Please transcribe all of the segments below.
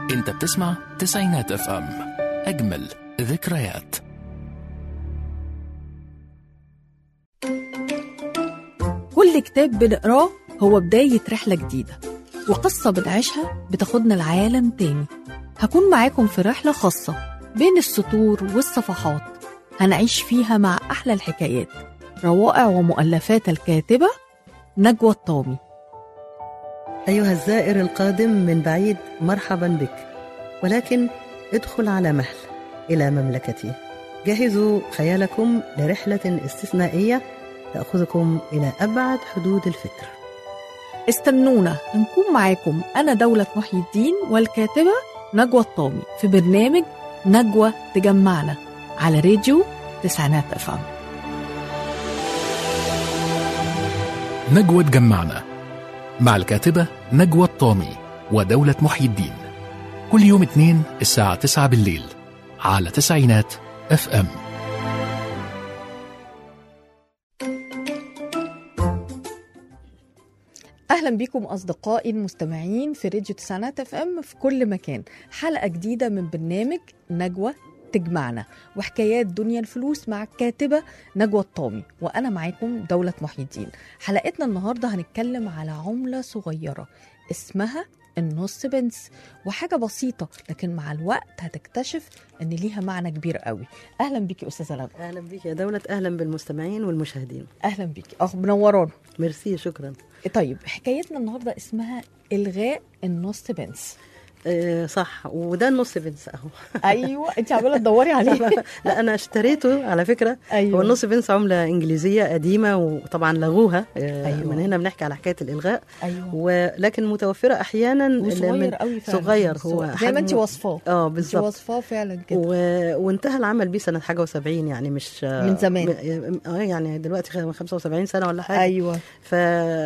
انت بتسمع تسعينات اف ام اجمل ذكريات كل كتاب بنقراه هو بداية رحلة جديدة وقصة بنعيشها بتاخدنا لعالم تاني هكون معاكم في رحلة خاصة بين السطور والصفحات هنعيش فيها مع أحلى الحكايات روائع ومؤلفات الكاتبة نجوى الطامي أيها الزائر القادم من بعيد مرحبا بك ولكن ادخل على مهل إلى مملكتي جهزوا خيالكم لرحلة استثنائية تأخذكم إلى أبعد حدود الفكر استنونا نكون معاكم أنا دولة محي الدين والكاتبة نجوى الطامي في برنامج نجوى تجمعنا على راديو تسعينات أفهم نجوى تجمعنا مع الكاتبة نجوى الطامي ودولة محي الدين كل يوم اثنين الساعة 9 بالليل على تسعينات اف ام اهلا بكم اصدقائي المستمعين في راديو تسعينات اف ام في كل مكان حلقه جديده من برنامج نجوى تجمعنا وحكايات دنيا الفلوس مع الكاتبه نجوى الطامي وانا معاكم دوله محي الدين حلقتنا النهارده هنتكلم على عمله صغيره اسمها النص بنس وحاجه بسيطه لكن مع الوقت هتكتشف ان ليها معنى كبير قوي اهلا بيكي استاذه نجوى أهلا بك يا دولة أهلا بالمستمعين والمشاهدين اهلا بيكي اخ منورانا ميرسي شكرا طيب حكايتنا النهارده اسمها الغاء النص بنس آه صح وده النص بنس أهو ايوه انت عماله تدوري عليه لا أنا اشتريته على فكرة ايوه هو النص بنس عملة إنجليزية قديمة وطبعا لغوها آه أيوة. من هنا بنحكي على حكاية الإلغاء ايوه ولكن متوفرة أحيانا وصغير من قوي فعلا صغير هو زي ما انت حجمه- وصفاه اه انت بالظبط وصفاه فعلا كده و... وانتهى العمل بيه سنة حاجة وسبعين يعني مش من زمان. م- اه يعني دلوقتي خ- 75 سنة ولا حاجة ايوه ف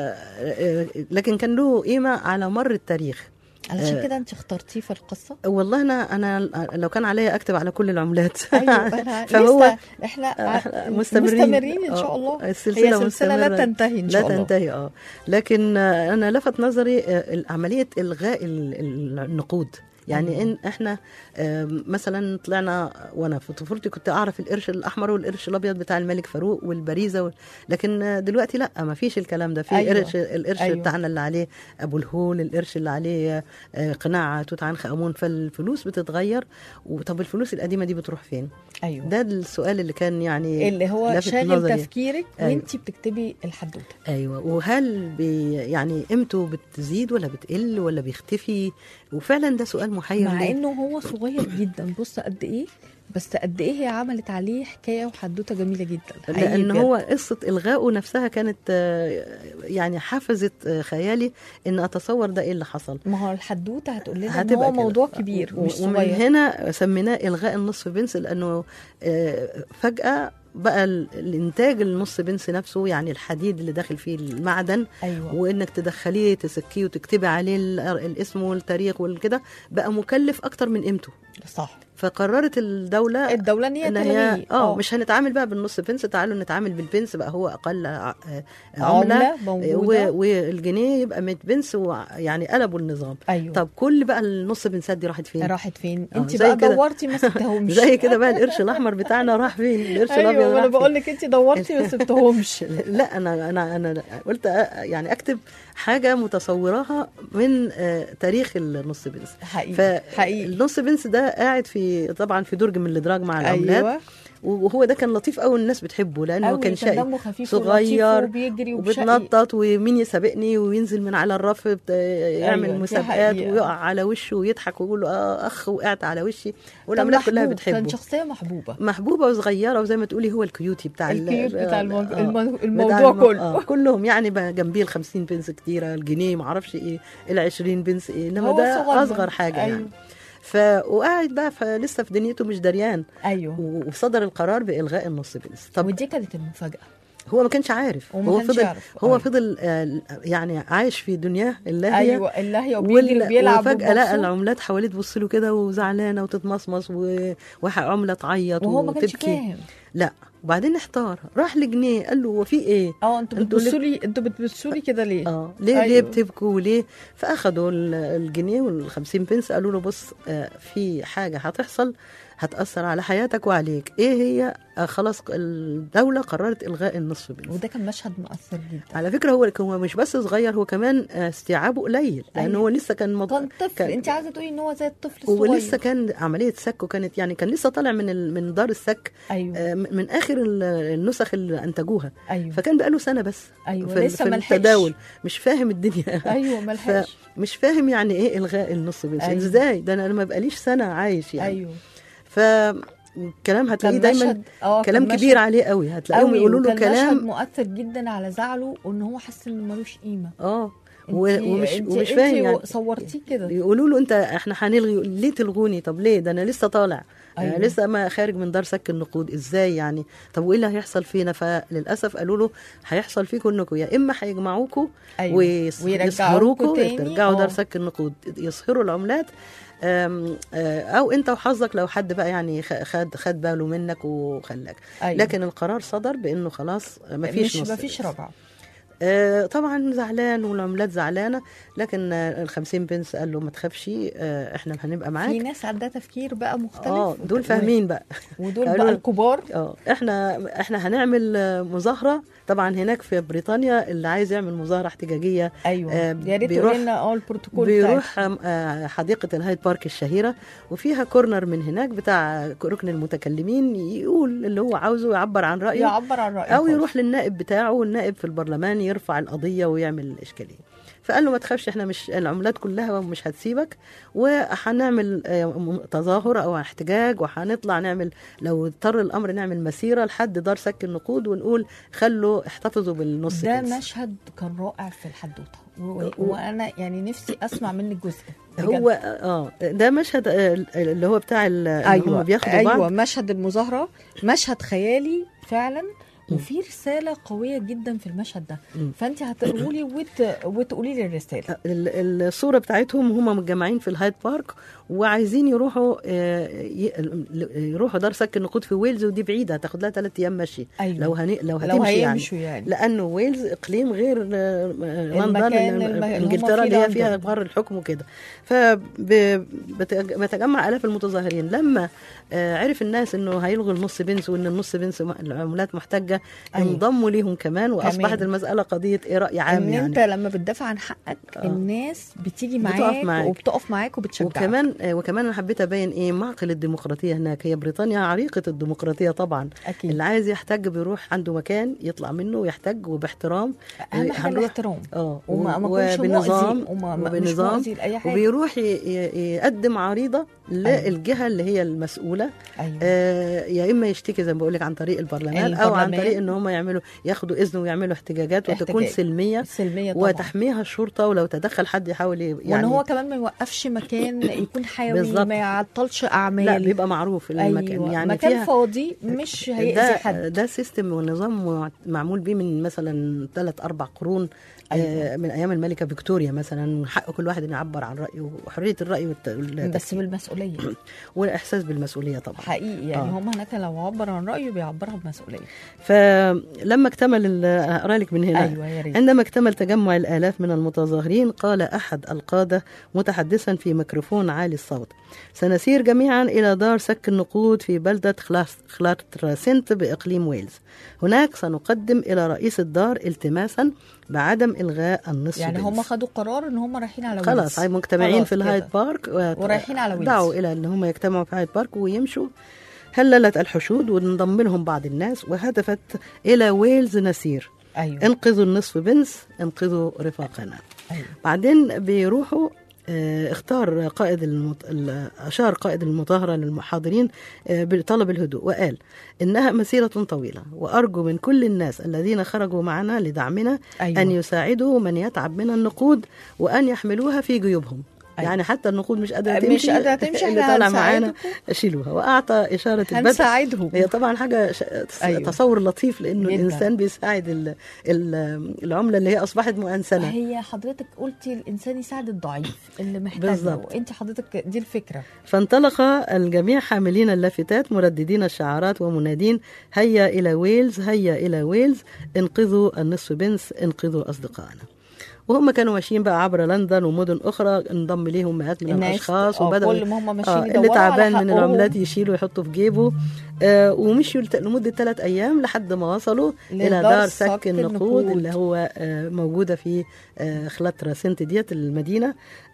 آه، لكن كان له قيمة على مر التاريخ علشان آه. كده انت اخترتيه في القصه والله انا انا لو كان عليا اكتب على كل العملات ايوه انا فهو لسه احنا ع- مستمرين مستمرين ان شاء آه، الله السلسلة هي سلسله لا مستمرة. تنتهي ان لا شاء الله تنتهي اه لكن آه، انا لفت نظري آه، عمليه الغاء ال- ال- النقود يعني أيوة. ان احنا آم، مثلا طلعنا وانا في طفولتي كنت اعرف القرش الاحمر والقرش الابيض بتاع الملك فاروق والبريزه وال... لكن آه، دلوقتي لا ما فيش الكلام ده في أيوة. أيوة. قرش القرش أيوة. أيوة. بتاعنا اللي عليه ابو الهول القرش اللي عليه آه، قناع توت عنخ امون فالفلوس بتتغير وطب الفلوس القديمه دي بتروح فين ايوه ده السؤال اللي كان يعني اللي هو لافت شاغل نظري. تفكيرك أيوة. وانت بتكتبي الحدوته ايوه وهل بي يعني قيمته بتزيد ولا بتقل ولا بيختفي وفعلا ده سؤال محير مع ليه؟ انه هو صغير جدا بص قد ايه بس قد ايه هي عملت عليه حكايه وحدوته جميله جدا حقيقي لان بجد. هو قصه الغائه نفسها كانت آه، يعني حفزت آه، خيالي ان اتصور ده ايه اللي حصل ما هو الحدوته هتقول لنا ان هتبقى هو كده. موضوع كبير و- مش ومن صغير هنا سميناه الغاء النصف بنس لانه آه، فجاه بقى ال- الانتاج النص بنس نفسه يعني الحديد اللي داخل فيه المعدن ايوه وانك تدخليه تسكيه وتكتبي عليه ال- الاسم والتاريخ والكده بقى مكلف اكتر من قيمته صح فقررت الدوله الدوله ان هي ان تلغيه هي اه مش هنتعامل بقى بالنص بنس تعالوا نتعامل بالبنس بقى هو اقل ع- آه، عمله عمله موجوده و- والجنيه يبقى 100 بنس ويعني قلبوا النظام ايوه طب كل بقى النص بنسات دي راحت فين؟ راحت فين آه، انت زي بقى كده. دورتي ما سبتهمش زي كده بقى القرش الاحمر بتاعنا راح فين؟ القرش الابيض ايوه راح انا فين؟ بقول لك انت دورتي ما سبتهمش لا انا انا انا قلت أ- يعني اكتب حاجه متصوراها من آه، تاريخ النص بنس حقيقي حقيقي فالنص بنس ده قاعد في طبعا في درج من الادراج مع العملات ايوه وهو ده كان لطيف قوي الناس بتحبه لانه أوي، كان شقي دمه خفيف صغير ولطيف وبيجري وبشقي وبتنطط ومين يسابقني وينزل من على الرف بت- يعمل دي مسابقات حقيقة. ويقع على وشه ويضحك ويقول له اه اخ وقعت على وشي كان والعملات كلها محبوب، بتحبه كان شخصيه محبوبه محبوبه وصغيره وزي ما تقولي هو الكيوتي بتاع ال- الكيوت بتاع المو... آه، المو... بتاع الموضوع الم- كله آه كلهم يعني بقى جنبيه ال 50 بنس كتيره الجنيه ما اعرفش ايه ال 20 بنس ايه انما هو ده صغير. اصغر حاجه أيوه. يعني ف وقاعد بقى فلسه في دنيته مش دريان ايوه وصدر القرار بالغاء النص بنس طب ودي كانت المفاجاه هو ما كانش عارف وما هو كانش فضل يعرف. هو أيوة. فضل آه، يعني عايش في دنياه اللاهيه ايوه اللهيه وبيجري وال- وبيلعب وفجأة لقى ومبسوط. العملات حواليه تبص له كده وزعلانة وتتمصمص و- وعملة تعيط وهو ما كانش وتبكي فاهم لا وبعدين احتار راح لجنيه قال له هو في ايه اه انتوا انتوا بتبصوا لي انتوا بتبصوا لي كده ليه اه ليه أيوة. ليه بتبكوا وليه فاخدوا ال- الجنيه وال50 بنس قالوا له بص آه في حاجه هتحصل هتاثر على حياتك وعليك ايه هي آه خلاص الدوله قررت الغاء النصف بنس وده كان مشهد مؤثر جدا على فكره هو هو مش بس صغير هو كمان آه، استيعابه قليل لان أيوة. هو لسه كان مض... كان طفل كان- انت عايزه تقولي ان هو زي الطفل الصغير ولسه كان عمليه سك وكانت يعني كان لسه طالع من ال... من دار السك ايوه آه، من من اخر ال- النسخ اللي انتجوها ايوه فكان بقاله سنه بس ايوه في, لسه في ملحقش. التداول مش فاهم الدنيا ايوه ملحقش مش فاهم يعني ايه الغاء النص بنس أيوة. ازاي ده انا ما بقاليش سنه عايش يعني ايوه فالكلام هتلاقيه كان دايما مشهد اه كلام كان كبير عليه قوي هتلاقيهم قوي يقولوا له وكان مشهد كلام مؤثر جدا على زعله وان هو حس انه ملوش قيمه اه و- انتي- ومش انتي- ومش انتي فاهم يعني صورتيه كده يقولوا له انت احنا هنلغي ليه تلغوني طب ليه ده انا لسه طالع أيوة. أيوة. لسه ما خارج من دار سك النقود ازاي يعني طب وايه اللي هيحصل فينا فللاسف قالوا له هيحصل فيكم انكم يا اما هيجمعوكوا أيوة. ويرجعوكوا ويسهروكوا تاني. ترجعوا اه. دار سك النقود يسهروا العملات أم، آه، او انت وحظك لو حد بقى يعني خ- خد خد باله منك وخلاك أيوة. لكن القرار صدر بانه خلاص مفيش مش نص مفيش بنس. رجعه آه، طبعا زعلان والعملات زعلانه لكن آه، ال 50 بنس قال له ما تخافش آه، احنا هنبقى في معاك ناس عندها تفكير بقى مختلف اه وت- دول فاهمين بقى ودول قالوا بقى له- الكبار اه احنا احنا هنعمل آه، مظاهره طبعا هناك في بريطانيا اللي عايز يعمل مظاهره احتجاجيه ايوه آه، يا ريت بيروح- تقولي لنا اه البروتوكول بتاعك بيروح آه، حديقه الهايد بارك الشهيره وفيها كورنر من هناك بتاع ركن المتكلمين يقول اللي هو عاوزه يعبر عن رايه يعبر عن رأيه او خالص. يروح للنائب بتاعه والنائب في البرلمان يرفع القضيه ويعمل الاشكاليه فقال له ما تخافش احنا مش العملات كلها مش هتسيبك وهنعمل آه، م- تظاهر او احتجاج وهنطلع نعمل لو اضطر الامر نعمل مسيره لحد دار سك النقود ونقول خلوا احتفظوا بالنص ده بنس. مشهد كان رائع في الحدوته و- وانا يعني نفسي اسمع منك جزء بجد. هو اه ده مشهد آه، اللي هو بتاع ال- اللي ايوه هم بياخدوا ايوه بعض مشهد المظاهره مشهد خيالي فعلا وفي رساله قويه جدا في المشهد ده مم. فانت هتقروا لي وت... وتقولي لي الرساله ال- الصورة بتاعتهم هم متجمعين في الهايد بارك وعايزين يروحوا آه، ي- يروحوا دار سك النقود في ويلز ودي بعيدة هتاخد لها ثلاث أيام مشي أيوة. لو هني لو لو هتمشي يعني هيمشوا يعني لأنه ويلز إقليم غير آه، لندن المكان ال- الم- اللي هم إنجلترا فيه اللي هي لندن. فيها مقر الحكم وكده فبتجمع آلاف المتظاهرين لما آه، عرف الناس إنه هيلغوا النص بنس وإن النص بنس م- العملات محتجة أيوة. انضموا ليهم كمان وأصبحت كمان. المسألة قضية إيه رأي عام ان يعني انت لما بتدافع عن حقك آه. الناس بتيجي بتقف معاك, معاك. وبتقف معاك وبتشجعك وكمان آه، وكمان انا حبيت ابين ايه معقل الديمقراطيه هناك هي بريطانيا عريقه الديمقراطيه طبعا اكيد اللي عايز يحتج بيروح عنده مكان يطلع منه ويحتج وباحترام اهم حاجه هنروح- الاحترام اه وما ما و- يكونش وبنظام مؤذي وما ما- مش وبنظام مؤذي لاي حاجه وبيروح ي- ي- يقدم عريضه للجهه اللي هي المسؤوله ايوه آه يا اما يشتكي زي ما بقول لك عن طريق البرلمان او عن البرلمان. طريق ان هم يعملوا ياخدوا اذن ويعملوا احتجاجات وتكون احتجاج. سلميه السلميه طبعا وتحميها الشرطه ولو تدخل حد يحاول ي- يعني يعني وان هو كمان ما يوقفش مكان يكون حيوي بالظبط. ما يعطلش اعمال لا بيبقى معروف المكان أيوة. يعني مكان فيها فاضي مش هيأذي ده حد ده سيستم ونظام مع- معمول بيه من مثلا ثلاث اربع قرون أيوة. آه، من ايام الملكه فيكتوريا مثلا حق كل واحد انه يعبر عن رايه وحريه الراي والت... وال- بس بالمسؤوليه والاحساس بالمسؤوليه طبعا حقيقي يعني آه. هم هناك لو عبر عن رايه بيعبرها بمسؤوليه فلما اكتمل ال- اقرا لك من هنا ايوه يا ريت عندما اكتمل تجمع الآلاف من المتظاهرين قال أحد القادة متحدثا في ميكروفون عالي الصوت سنسير جميعا إلى دار سك النقود في بلدة خلاس- خلارتراسنت بإقليم ويلز هناك سنقدم إلى رئيس الدار التماسا بعدم إلغاء النصف يعني هم بنس. خدوا قرار ان هم رايحين على خلاص ويلز. هاي مجتمعين خلاص في الهايد كده. بارك وت- ورايحين على ويلز. دعوا إلى أن هم يجتمعوا في الهايد بارك ويمشوا هللت الحشود وانضم لهم بعض الناس وهدفت إلى ويلز نسير ايوه انقذوا النصف بنس انقذوا رفاقنا ايوه بعدين بيروحوا آه، اختار قائد المط... ال- أشار قائد المظاهرة للمحاضرين آه، بطلب الهدوء وقال إنها مسيرة طويلة وأرجو من كل الناس الذين خرجوا معنا لدعمنا أيوة. أن يساعدوا من يتعب من النقود وأن يحملوها في جيوبهم أيوة. يعني حتى النقود مش قادره مش تمشي قادرة تمشي، اللي إحنا طالع معانا هنساعدكم. شيلوها واعطى اشاره البدء هنساعدهم هي طبعا حاجه ش... أيوة. تصور لطيف لانه جداً. الانسان بيساعد ال... ال... العمله اللي هي اصبحت مؤنسنه هي حضرتك قلتي الانسان يساعد الضعيف اللي محتاج بالظبط. انت حضرتك دي الفكره فانطلق الجميع حاملين اللافتات مرددين الشعارات ومنادين هيا إلى ويلز هيا إلى ويلز انقذوا النصف بنس انقذوا أصدقائنا وهم كانوا ماشيين بقى عبر لندن ومدن أخرى انضم ليهم مئات من الناس الأشخاص آه، وبدأوا كل ما هم ماشيين آه اللي يدوروا على تعبان من حقهم. العملات يشيلوا يحطوا في جيبه آه ومشيوا لت- لمدة ثلاث أيام لحد ما وصلوا إلى لدار دار صك سك النقود النقود. اللي هو آه موجودة في آه خلاترا سنت ديت المدينة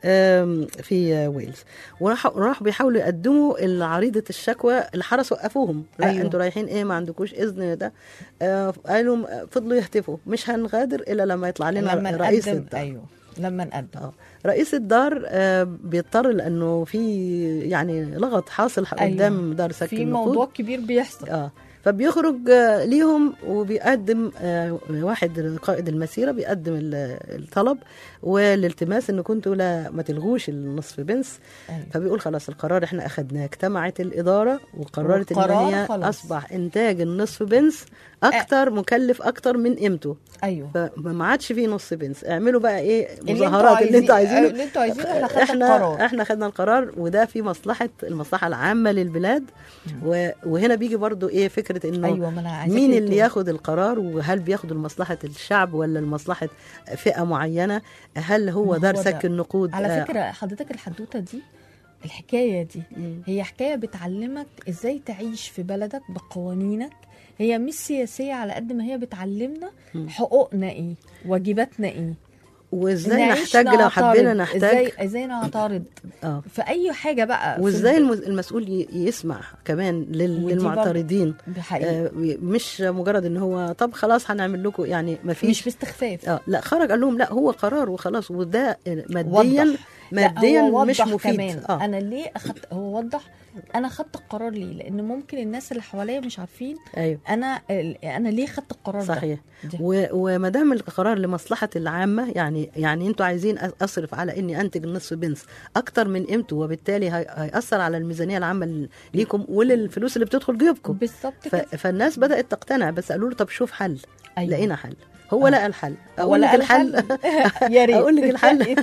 آم، في آه، ويلز وراحوا راحوا بيحاولوا يقدموا عريضة الشكوى الحرس وقفوهم لا أيوة. انتوا رايحين ايه ما عندكوش اذن ده آه قالوا فضلوا يهتفوا مش هنغادر الا لما يطلع لنا لما رئيس نقدم الدار ايوه لما نقدم اه رئيس الدار آه بيضطر لانه في يعني لغط حاصل أيوة. قدام دار سك في النقود موضوع كبير بيحصل اه فبيخرج آه، ليهم وبيقدم آه، واحد قائد المسيره بيقدم ال- الطلب والالتماس ان كنتوا لا ما تلغوش النصف بنس أيوة. فبيقول خلاص القرار احنا اخذناه اجتمعت الاداره وقررت ان والقرار هي خلاص. اصبح انتاج النصف بنس اكتر مكلف اكتر من قيمته ايوه فما عادش فيه نص بنس اعملوا بقى ايه اللي انتوا مظاهرات اللي انتوا عايزين- عايزينه اللي انتوا عايزينه احنا خدنا احنا القرار. احنا خدنا القرار وده في مصلحه المصلحه العامه للبلاد و- وهنا بيجي برضو ايه فكره انه ايوه ما انا عايزاك مين انتوا- اللي ياخد القرار وهل بياخد لمصلحه الشعب ولا لمصلحه فئه معينه هل هو ما دار هو سك ده. النقود على آه، فكره حضرتك الحدوته دي الحكايه دي مم. هي حكايه بتعلمك ازاي تعيش في بلدك بقوانينك هي مش سياسيه على قد ما هي بتعلمنا مم. حقوقنا ايه واجباتنا ايه وازاي نعيش نحتاج لو نعترض. حبينا نحتاج ازاي ازاي نعترض اه في اي حاجه بقى في وازاي المز- المسؤول ي- يسمع كمان لل- ودي للمعترضين الب- حقيقي آه مش مجرد ان هو طب خلاص هنعمل لكم يعني ما فيش مش باستخفاف اه لا خرج قال لهم لا هو قرار وخلاص وده ماديا وضح. لا، ماديا هو مش وضح مفيد كمان اه انا ليه اخدت هو وضح انا خدت القرار ليه لان ممكن الناس اللي حواليا مش عارفين ايوه انا انا ليه خدت القرار ده صحيح دي. و- وما دام القرار لمصلحه العامه يعني يعني انتوا عايزين أ- اصرف على اني انتج النصف بنس اكتر من قيمته وبالتالي هي- هياثر على الميزانيه العامه ل- ليكم وللفلوس اللي بتدخل جيوبكم بالظبط ف... كده فالناس بدات تقتنع بس قالوا له طب شوف حل أيوة. لقينا حل هو آه. لقى الحل اقول ولا لك قال الحل يا ريت اقول لك الحل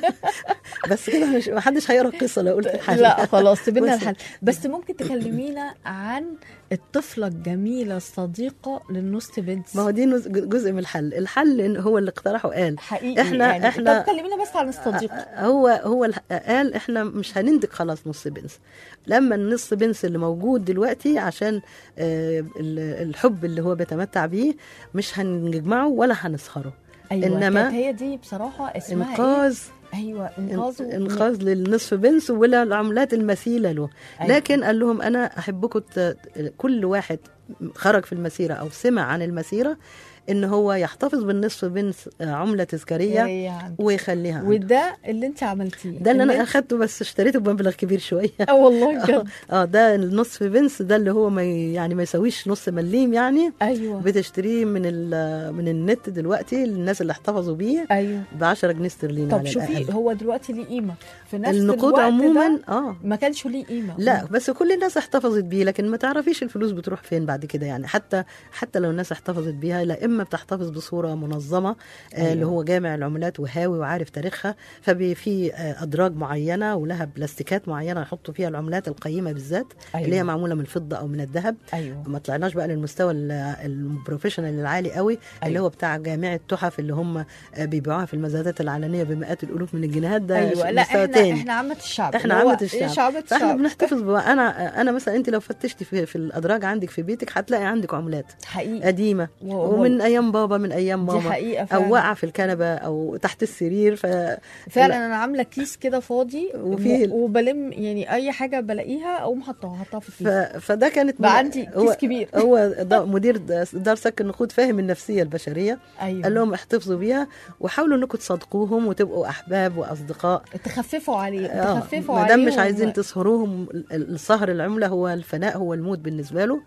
بس كده مش ما حدش هيقرا القصه لو قلت الحل لا خلاص سيبنا بس- الحل بس ممكن تكلمينا عن الطفله الجميله الصديقه للنص بنت ما هو دي نز- جزء من الحل الحل إن هو اللي اقترحه قال حقيقي إحنا- يعني إحنا- طب كلمينا بس عن الصديقه هو هو الح- قال احنا مش هننتج خلاص نص بنس لما النص بنس اللي موجود دلوقتي عشان آه، ال- الحب اللي هو بيتمتع بيه مش هنجمعه ولا هنسخره ايوه إنما- كانت هي دي بصراحه اسمها انقاذ ايه ايوه انقاذ إن- انقاذ للنصف بنس ولا العملات المثيله له أيوة. لكن قال لهم انا احبكم ت- كل واحد خرج في المسيره او سمع عن المسيره ان هو يحتفظ بالنصف بنس آه، عمله تذكاريه هي عندك. ويخليها عنده. وده اللي انت عملتيه ده اللي انا انت- اخدته بس اشتريته بمبلغ كبير شويه اه والله بجد اه ده النصف بنس ده اللي هو ما ي- يعني ما يسويش نص مليم يعني ايوه بتشتريه من ال- من النت دلوقتي الناس اللي احتفظوا بيه ايوه ب 10 جنيه استرليني طب على شوفي الأقل. هو دلوقتي ليه قيمه في نفس النقود الوقت عموما ده اه ما كانش ليه قيمه لا بس كل الناس احتفظت بيه لكن ما تعرفيش الفلوس بتروح فين بعد كده يعني حتى حتى لو الناس احتفظت بيها لا اما بتحتفظ بصوره منظمه آه أيوة. اللي هو جامع العملات وهاوي وعارف تاريخها ففي في آه ادراج معينه ولها بلاستيكات معينه يحطوا فيها العملات القيمه بالذات أيوة. اللي هي معموله من الفضه او من الذهب ايوه ما طلعناش بقى للمستوى ال- البروفيشنال العالي قوي اللي أيوة. هو بتاع جامع التحف اللي هم آه، بيبيعوها في المزادات العلنيه بمئات الالوف من الجنيهات ده ايوه لا مستوى احنا تاني. احنا عامه الشعب احنا اللي هو عامه إيه الشعب شعبة فاحنا الشعب بنحتفظ بقى انا انا مثلا انت لو فتشتي في, في الادراج عندك في بيتك هتلاقي عندك عملات حقيقي قديمه و- ومن ايام بابا من ايام دي ماما حقيقه فعلا او واقعه في الكنبه او تحت السرير ف فعلا انا عامله كيس كده فاضي وفي- م- وبلم يعني اي حاجه بلاقيها اقوم حطها حطها في ف... الكيس فده كانت بقى من- عندي هو كيس كبير هو ده مدير د- دار سك النقود فاهم النفسيه البشريه ايوه قال لهم احتفظوا بيها وحاولوا انكم تصادقوهم وتبقوا احباب واصدقاء تخففوا عليه آه، تخففوا ما عليه دام مش وم- عايزين تسهروهم ال- السهر العمله هو الفناء هو الموت بالنسبه له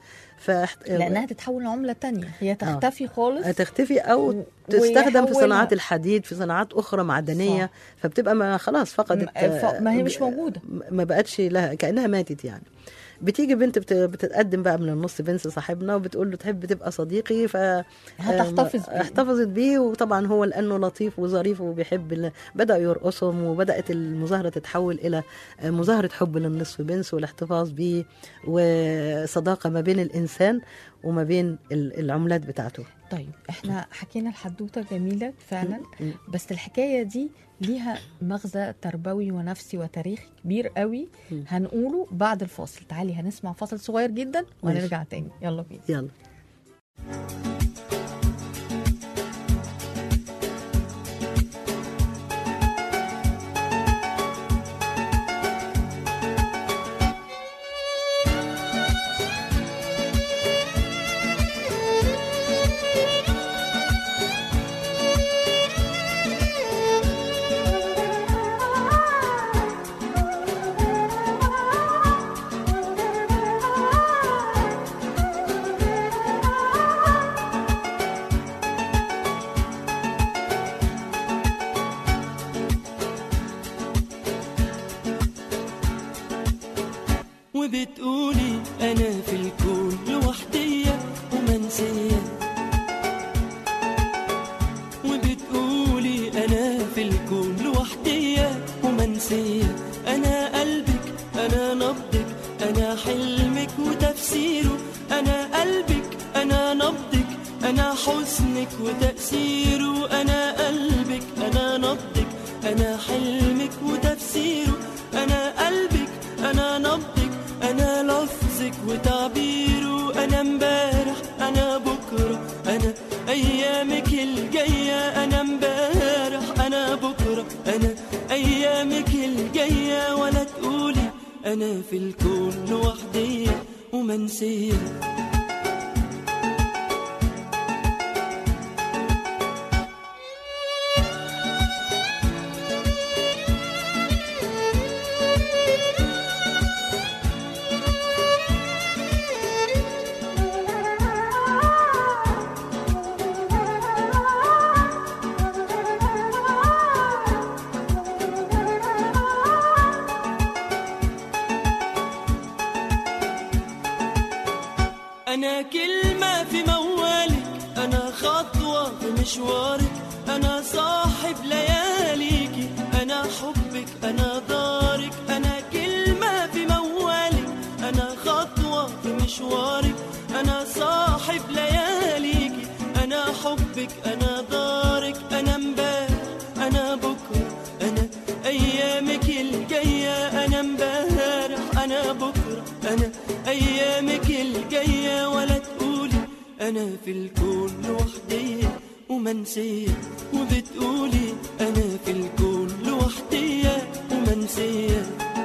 فاحت... لانها تتحول لعمله تانية هي تختفي خالص هتختفي او و- تستخدم في ويحولها. صناعات الحديد في صناعات اخرى معدنيه صح. فبتبقى ما خلاص فقدت م- ف- ما هي مش موجودة. ما بقتش لها كانها ماتت يعني بتيجي بنت بت- بتتقدم بقى من النص بنس صاحبنا وبتقول له تحب تبقى صديقي ف هتحتفظ بيه. احتفظت بيه وطبعا هو لانه لطيف وظريف وبيحب ال... بداوا يرقصهم وبدات المظاهره تتحول الى مظاهره حب للنصف بنس والاحتفاظ بيه وصداقه ما بين الانسان وما بين ال- العملات بتاعته طيب احنا حكينا الحدوته جميله فعلا م. بس الحكايه دي ليها مغزى تربوي ونفسي وتاريخي كبير قوي م. هنقوله بعد الفاصل تعالي هنسمع فاصل صغير جدا ماشي. ونرجع تاني يلا بينا يلا وبتقولي انا في الكون لوحدية ومنسية وبتقولي انا في الكون لوحدية ومنسية انا قلبك انا نبضك انا حلمك وتفسيره انا قلبك انا نبضك انا حزنك وتأثيره انا قلبك انا نبضك انا حلمك وتفسيره انا قلبك انا نبضك انا لفظك وتعبيره انا امبارح انا بكره انا ايامك الجايه انا امبارح انا بكره انا ايامك الجايه ولا تقولي انا في الكون لوحدي ومنسيه أنا كلمة في موالك أنا خطوة في مشوارك أنا صاحب لياليكي أنا حبك أنا دارك أنا كلمة في موالك أنا خطوة في مشوارك أنا صاحب لياليكي أنا حبك أنا دارك أنا امبارح أنا بكرة أنا أيامك الجاية أنا امبارح أنا بكرة أنا أيامك الجاية ولا تقولي أنا في الكون لوحدي ومنسية وبتقولي أنا في الكون لوحدي ومنسية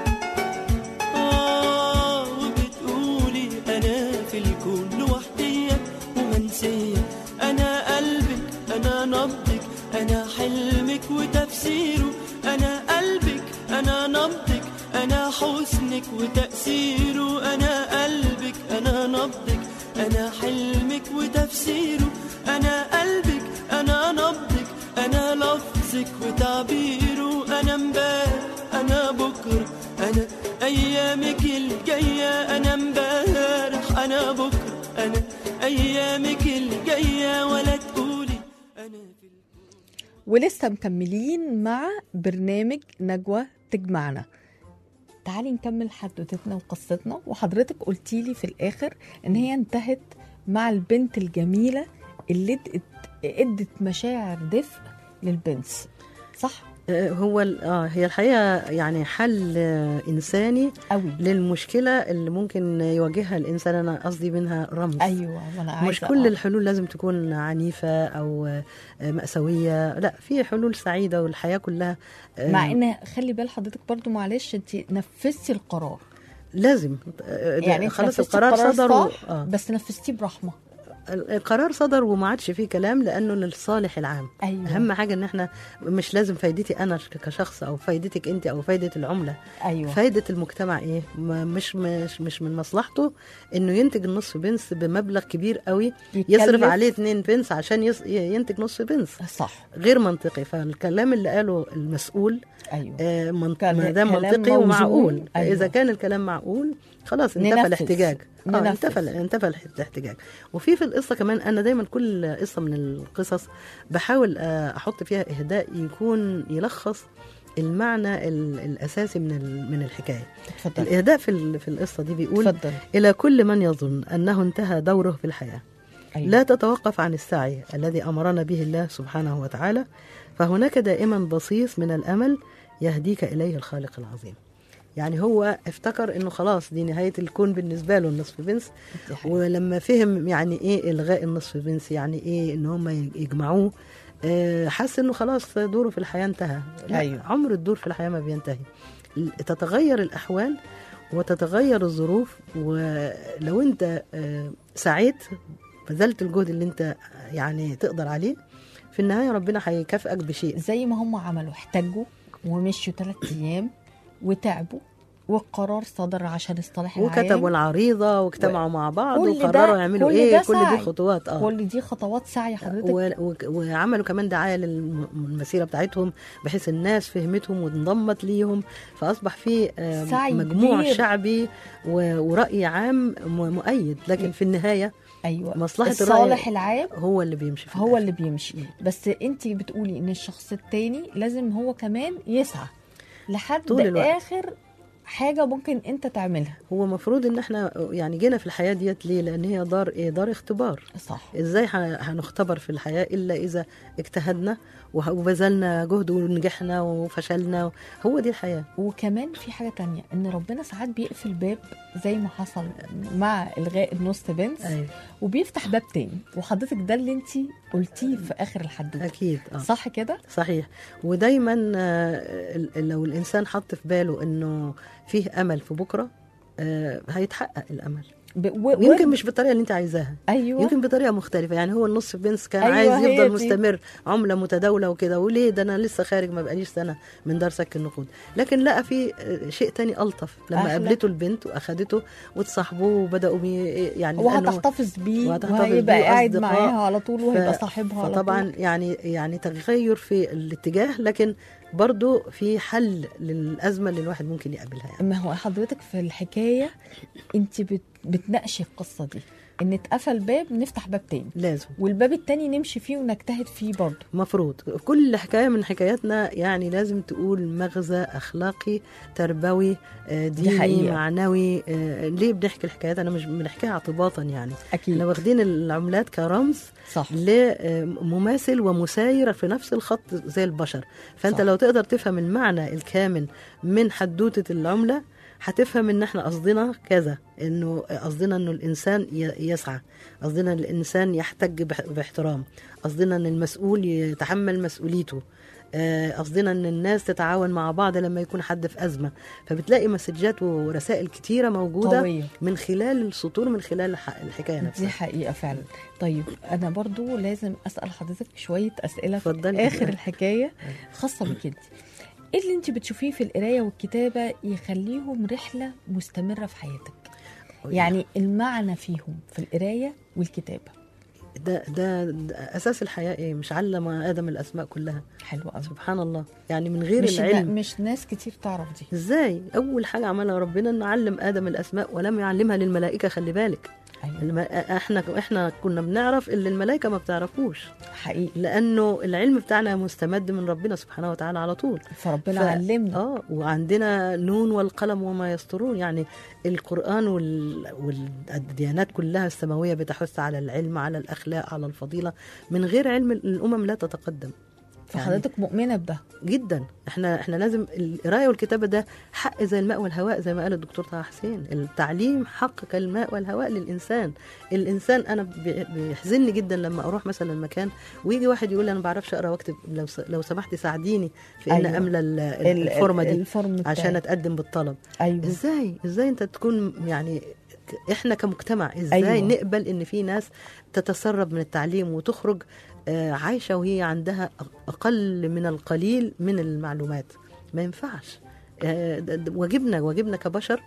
آه وبتقولي أنا في الكون لوحدي ومنسية أنا قلبك أنا نبضك أنا حلمك وتفسيره أنا قلبك أنا نبضك أنا حزنك وتأثيره أنا قلبك أنا نبضك أنا حلمك وتفسيره أنا قلبك أنا نبضك أنا لفظك وتعبيره أنا امبارح أنا بكرة أنا أيامك الجاية أنا امبارح أنا بكرة أنا أيامك الجاية ولا تقولي أنا في ولسه مكملين مع برنامج نجوى تجمعنا تعالي نكمل حدوتتنا وقصتنا وحضرتك قلتي لي في الاخر ان هي انتهت مع البنت الجميله اللي ادت, ادت مشاعر دفء للبنس صح آه، هو ال- اه هي الحقيقه يعني حل آه، انساني قوي للمشكله اللي ممكن يواجهها الانسان انا قصدي منها رمز ايوه وانا عايزه مش كل آه. الحلول لازم تكون عنيفه او آه، مأساويه لا في حلول سعيده والحياه كلها آه، مع ان خلي بال حضرتك برضو معلش انت نفذتي القرار لازم آه، ده يعني انت خلاص نفذتي القرار صدر و... صح آه. بس نفذتيه برحمه القرار صدر وما عادش فيه كلام لانه للصالح العام ايوه اهم حاجه ان احنا مش لازم فايدتي انا كشخص او فايدتك انت او فايده العمله ايوه فايده المجتمع ايه ما- مش مش مش من مصلحته انه ينتج النصف بنس بمبلغ كبير قوي يصرف يتكلف- عليه 2 بنس عشان يص... ينتج نصف بنس صح غير منطقي فالكلام اللي قاله المسؤول ايوه آه، من- كان ما دام كلام منطقي موزون. ومعقول فاذا أيوة. كان الكلام معقول خلاص انتفى ننفذ. الاحتجاج اه ننفذ. انتفى انتفى الح- الاحتجاج وفي في القصه كمان انا دايما كل قصه من القصص بحاول آه، احط فيها اهداء يكون يلخص المعنى ال- الاساسي من ال- من الحكايه اتفضل الاهداء في ال- في القصه دي بيقول اتفضل الى كل من يظن انه انتهى دوره في الحياه أيوة. لا تتوقف عن السعي الذي امرنا به الله سبحانه وتعالى فهناك دائما بصيص من الامل يهديك اليه الخالق العظيم يعني هو افتكر انه خلاص دي نهايه الكون بالنسبه له النصف بنس دي حقيقة. ولما فهم يعني ايه الغاء النصف بنس يعني ايه ان هم يجمعوه آه، حس انه خلاص دوره في الحياه انتهى لا، أيوة. عمر الدور في الحياه ما بينتهي تتغير الاحوال وتتغير الظروف ولو انت آه، سعيت بذلت الجهد اللي انت يعني تقدر عليه في النهايه ربنا هيكافئك بشيء زي ما هم عملوا احتجوا ومشوا ثلاث ايام وتعبوا والقرار صدر عشان الصالح العام وكتبوا العريضه واجتمعوا مع بعض كل ده- وقرروا يعملوا كل ايه ده كل سعي. دي خطوات اه كل دي خطوات سعي حضرتك و... و... وعملوا كمان دعايه للمسيره بتاعتهم بحيث الناس فهمتهم وانضمت ليهم فاصبح في آه، سعي مجموع كبير. شعبي و... وراي عام م- مؤيد لكن في النهايه ايوه مصلحه الصالح الراي العام هو اللي بيمشي في هو الآخر. اللي بيمشي بس انت بتقولي ان الشخص التاني لازم هو كمان يسعى لحد طول الوقت. اخر حاجه ممكن انت تعملها هو المفروض ان احنا يعني جينا في الحياه ديت ليه لان هي دار ايه دار اختبار صح ازاي ه- هنختبر في الحياه الا اذا اجتهدنا وه- وبذلنا جهد ونجحنا وفشلنا هو دي الحياه وكمان في حاجه تانية ان ربنا ساعات بيقفل باب زي ما حصل مع الغاء النص بنس ايوه وبيفتح باب تاني وحضرتك ده اللي انت قلتيه في اخر الحدوته اكيد اه صح كده صحيح ودايما آه، ال- لو الانسان حط في باله انه فيه امل في بكره آه، هيتحقق الامل ب... و... ويمكن و... مش بالطريقه اللي انت عايزاها ايوه يمكن بطريقه مختلفه يعني هو النص بنس كان أيوة، عايز هي يفضل دي. مستمر عمله متداوله وكده وليه ده انا لسه خارج ما بقاليش سنه من دار سك النقود لكن لقى في آه، شيء تاني الطف لما أحلى. قابلته البنت واخدته وتصاحبوه وبداوا بي يعني لأنه- وهتحتفظ بيه وهتحتفظ وهيبقى بيه قاعد أصدقاء. معاها على طول وهيبقى ف- صاحبها على فطبعا طول يعني يعني تغير في الاتجاه لكن برضو في حل للازمه اللي الواحد ممكن يقابلها يعني ما هو حضرتك في الحكايه انت بت... بتناقشي القصه دي ان اتقفل باب نفتح باب تاني لازم والباب التاني نمشي فيه ونجتهد فيه برضه مفروض كل حكايه من حكاياتنا يعني لازم تقول مغزى اخلاقي تربوي آه، ديني حقيقة. معنوي آه، ليه بنحكي الحكايات انا مش بنحكيها اعتباطا يعني اكيد احنا واخدين العملات كرمز صح لمماثل ومساير في نفس الخط زي البشر فانت صح. لو تقدر تفهم المعنى الكامل من حدوته العمله هتفهم ان احنا قصدنا كذا انه قصدنا انه الانسان ي- يسعى قصدنا ان الانسان يحتج بح- باحترام قصدنا ان المسؤول يتحمل مسؤوليته آه، قصدنا ان الناس تتعاون مع بعض لما يكون حد في ازمه فبتلاقي مسجات ورسائل كتيره موجوده قوية. من خلال السطور من خلال الح- الحكايه دي نفسها حقيقة فعلا طيب أنا برضو لازم أسأل حضرتك شوية أسئلة في اتفضلي. آخر الحكاية خاصة بك انت إيه اللي أنت بتشوفيه في القراية والكتابة يخليهم رحلة مستمرة في حياتك يعني المعنى فيهم في القراية والكتابة ده, ده, ده اساس الحياه ايه مش علم ادم الاسماء كلها حلو قوي سبحان الله يعني من غير مش العلم مش ناس كتير تعرف دي ازاي اول حاجه عملها ربنا انه علم ادم الاسماء ولم يعلمها للملائكه خلي بالك أيوة. الم... احنا احنا كنا بنعرف اللي الملائكه ما بتعرفوش حقيقي لانه العلم بتاعنا مستمد من ربنا سبحانه وتعالى على طول فربنا ف- علمنا اه وعندنا نون والقلم وما يسطرون يعني القران وال... والديانات كلها السماويه بتحث على العلم على الاخلاق على الفضيله من غير علم الامم لا تتقدم فحضرتك مؤمنة بده جدا احنا احنا لازم القرايه والكتابه ده حق زي الماء والهواء زي ما قال الدكتور طه حسين التعليم حق كالماء والهواء للانسان الانسان انا بي- بيحزنني جدا لما اروح مثلا مكان ويجي واحد يقول لي انا ما بعرفش اقرا واكتب لو س- لو سمحتي ساعديني في ان أيوة. أيوة. املى ال- ال- الفورمه دي الفورم بتاعي. عشان اتقدم بالطلب أيوة ازاي ازاي انت تكون يعني احنا كمجتمع ازاي أيوة. أيوة. نقبل ان في ناس تتسرب من التعليم وتخرج آه، عايشه وهي عندها اقل من القليل من المعلومات ما ينفعش آه، ده- ده واجبنا واجبنا كبشر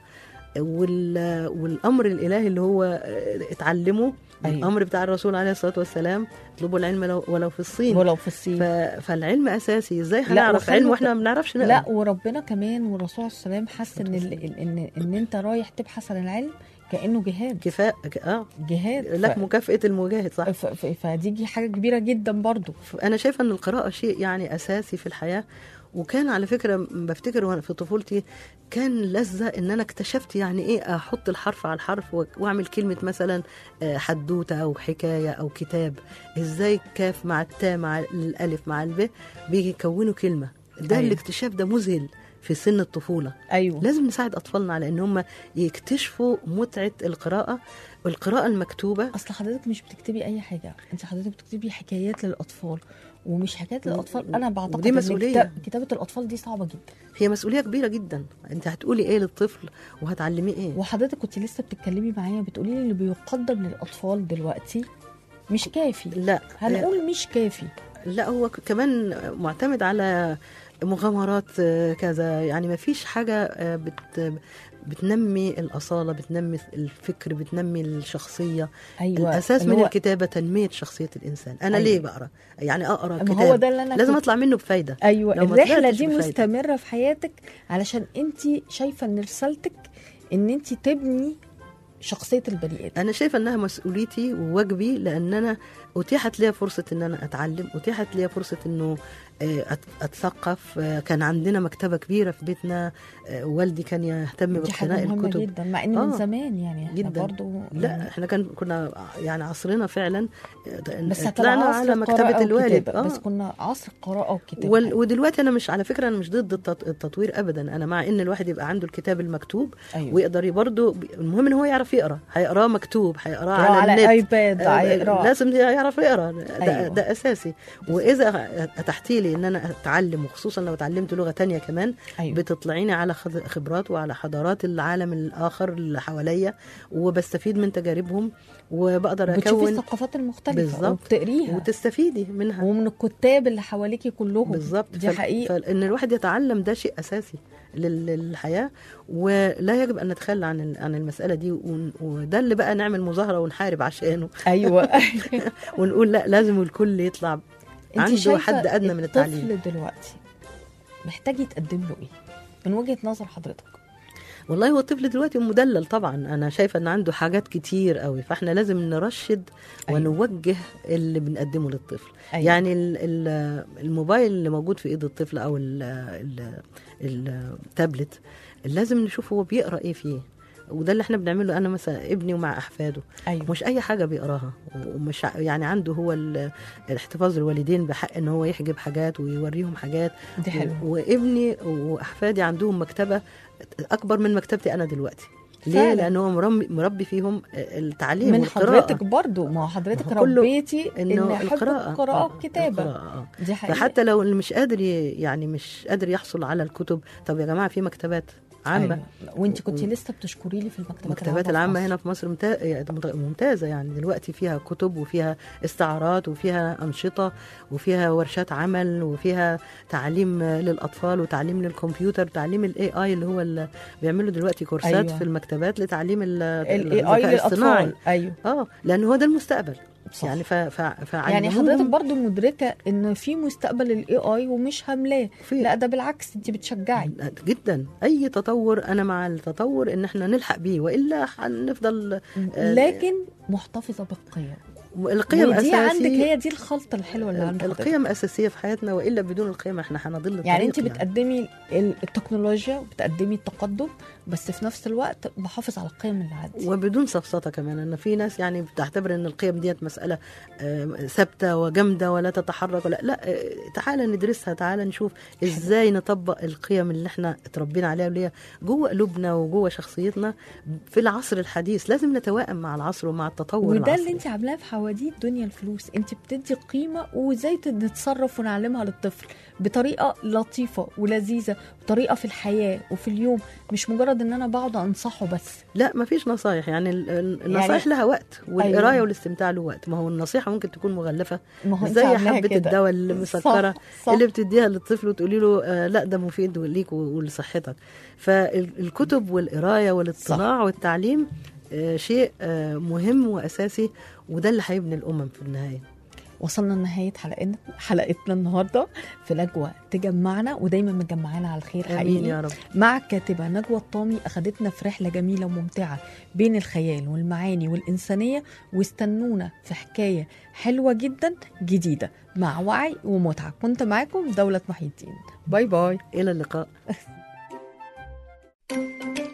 وال- والامر الالهي اللي هو آه، اتعلمه أيوة. أيوة. الامر بتاع الرسول عليه الصلاه والسلام اطلبوا العلم لو- ولو في الصين ولو في الصين ف... فالعلم اساسي ازاي لا، هنعرف وخلي علم بالك- واحنا ما بنعرفش نقرا لا وربنا كمان والرسول عليه السلام حس ان ال- ان ان انت رايح تبحث عن العلم كانه جهاد كفاء اه جهاد لك مكافاه المجاهد صح ف... ف... فدي حاجه كبيره جدا برضو انا شايفه ان القراءه شيء يعني اساسي في الحياه وكان على فكره بفتكر وانا في طفولتي كان لذه ان انا اكتشفت يعني ايه احط الحرف على الحرف و- واعمل كلمه مثلا آه، حدوته او حكايه او كتاب ازاي الكاف مع التاء مع الالف مع الب بيكونوا كلمه ده أيوة. أيوة. الاكتشاف ده مذهل في سن الطفوله ايوه لازم نساعد اطفالنا على ان هم يكتشفوا متعه القراءه والقراءه المكتوبه اصل حضرتك مش بتكتبي اي حاجه انت حضرتك بتكتبي حكايات للاطفال ومش حكايات للاطفال انا بعتقد ودي إن مسؤولية. كتاب- كتابه الاطفال دي صعبه جدا هي مسؤوليه كبيره جدا انت هتقولي ايه للطفل وهتعلميه ايه وحضرتك كنت لسه بتتكلمي معايا بتقولي لي اللي بيقدم للاطفال دلوقتي مش كافي لا هنقول مش كافي لا هو ك- كمان معتمد على مغامرات آه، كذا يعني ما فيش حاجة آه، بت بتنمي الأصالة بتنمي الفكر بتنمي الشخصية ايوه الأساس اللي من هو- الكتابة تنمية شخصية الإنسان أنا أيوة. ليه بقرأ يعني أقرأ ما هو كتاب ده اللي انا لازم كنت- أطلع منه بفايدة ايوه لو ما الرحله طلعتش دي بفايدة. مستمره في حياتك علشان انت شايفه ان رسالتك ان انت تبني شخصيه البني ادم أنا شايفة إنها مسؤوليتي وواجبي لأن أنا أتيحت لي فرصة إن أنا أتعلم أتيحت لي فرصة إنه آه، أت- أتثقف آه، كان عندنا مكتبة كبيرة في بيتنا آه، والدي كان يهتم دي حاجه باقتناء مهمه الكتب جدا مع ان من آه، زمان يعني احنا جداً. برضو لا يعني احنا كان كنا يعني عصرنا فعلا بس طلعنا طلعنا على مكتبه الوالد آه. بس كنا عصر القراءه والكتابه وال... ودلوقتي انا مش على فكره انا مش ضد التط... التطوير ابدا انا مع ان الواحد يبقى عنده الكتاب المكتوب أيوة. ويقدر برضه المهم ان هو يعرف يقرا هيقراه مكتوب هيقراه يقرأ على, على النت ايباد آه، هيقرأ. لازم يعرف يقرا ده, أيوة. أيوة. ده اساسي واذا اتحتي لي ان انا اتعلم وخصوصا لو اتعلمت لغه تانية كمان أيوة. بتطلعيني على خد- خبرات وعلى حضارات العالم الاخر اللي حواليا وبستفيد من تجاربهم وبقدر بتشوفي اكون الثقافات المختلفه بالظبط. وبتقريها وتستفيدي منها ومن الكتاب اللي حواليكي كلهم بالظبط دي حقيقه فان الواحد يتعلم ده شيء اساسي لل- للحياه ولا يجب ان نتخلى عن ال- عن المساله دي ون- وده اللي بقى نعمل مظاهره ونحارب عشانه ايوه ونقول لا لازم الكل يطلع انت عنده شايفة حد ادنى من التعليم الطفل دلوقتي محتاج يتقدم له ايه من وجهه نظر حضرتك والله هو الطفل دلوقتي مدلل طبعا انا شايفه ان عنده حاجات كتير قوي فاحنا لازم نرشد أيوة. ونوجه اللي بنقدمه للطفل أيوة. يعني ال- ال- الموبايل اللي موجود في ايد الطفل او ال- ال- التابلت لازم نشوف هو بيقرا ايه فيه وده اللي احنا بنعمله انا مثلا ابني ومع احفاده ايوه مش اي حاجه بيقراها ومش ع- يعني عنده هو ال- الاحتفاظ الوالدين بحق ان هو يحجب حاجات ويوريهم حاجات دي حلوه و- وابني واحفادي عندهم مكتبه اكبر من مكتبتي انا دلوقتي ليه فعلا. لان هو مربي, مربي فيهم التعليم من والقراءة. حضرتك برضو ما هو حضرتك ما هو كله ربيتي انه ان حب القراءه القراءه آه، والكتابه القراءة، آه. دي حقيقه فحتى لو اللي مش قادر ي- يعني مش قادر يحصل على الكتب طب يا جماعه في مكتبات عامه أيوة. وانت كنت لسه بتشكري لي في المكتبات المكتبات العامة هنا في مصر ممتا- ممتازة يعني دلوقتي فيها كتب وفيها استعارات وفيها أنشطة وفيها ورشات عمل وفيها تعليم للأطفال وتعليم للكمبيوتر وتعليم الاي اي اللي هو اللي بيعملوا دلوقتي كورسات أيوة. أيوة. في المكتبات لتعليم ال- الاي الذكاء اي الاصطناعي. للاطفال ايوه اه لأن هو ده المستقبل صح. يعني ف ف يعني فعلموهم حضرتك برضو مدركه ان في مستقبل الاي اي ومش هاملاه في- لا ده بالعكس انت بتشجعي جدا اي تطور انا مع التطور ان احنا نلحق بيه والا هنفضل آه، لكن محتفظه بالقيم القيم ودي أساسي عندك هي دي الخلطه الحلوه اللي عند حضرتك القيم اساسيه في حياتنا والا بدون القيم احنا هنضل يعني الطريق انت بتقدمي ال- التكنولوجيا وبتقدمي التقدم بس في نفس الوقت بحافظ على القيم اللي عندي وبدون سفسطه كمان ان في ناس يعني بتعتبر ان القيم ديت مساله آه، ثابته وجامده ولا تتحرك ولا لا آه، تعالى ندرسها تعالى نشوف ازاي نطبق القيم اللي احنا اتربينا عليها واللي هي جوه قلوبنا وجوه شخصيتنا في العصر الحديث لازم نتوائم مع العصر ومع التطور وده العصري. اللي انت عاملاه في حواديت دنيا الفلوس انت بتدي قيمه وازاي نتصرف ونعلمها للطفل بطريقه لطيفه ولذيذه بطريقه في الحياه وفي اليوم مش مجرد ان انا بقعد انصحه بس لا مفيش نصايح يعني ال- ال- النصايح يعني- لها وقت والقرايه أيوة. أيوة. والاستمتاع له وقت ما هو النصيحه ممكن تكون مغلفه ما هو انت زي عاملاها حبه كده. الدواء اللي مسكره صح صح اللي بتديها للطفل وتقولي له آه لا ده مفيد ليك و- ولصحتك فالكتب والقرايه والاطلاع والتعليم آه شيء آه مهم واساسي وده اللي هيبني الامم في النهايه وصلنا لنهاية حلقتنا حلقتنا النهاردة في نجوى تجمعنا ودايما مجمعانا على الخير امين حقيقي يا رب مع الكاتبة نجوى الطامي أخدتنا في رحلة جميلة وممتعة بين الخيال والمعاني والإنسانية واستنونا في حكاية حلوة جدا جديدة مع وعي ومتعة كنت معاكم دولة محي الدين باي باي الى اللقاء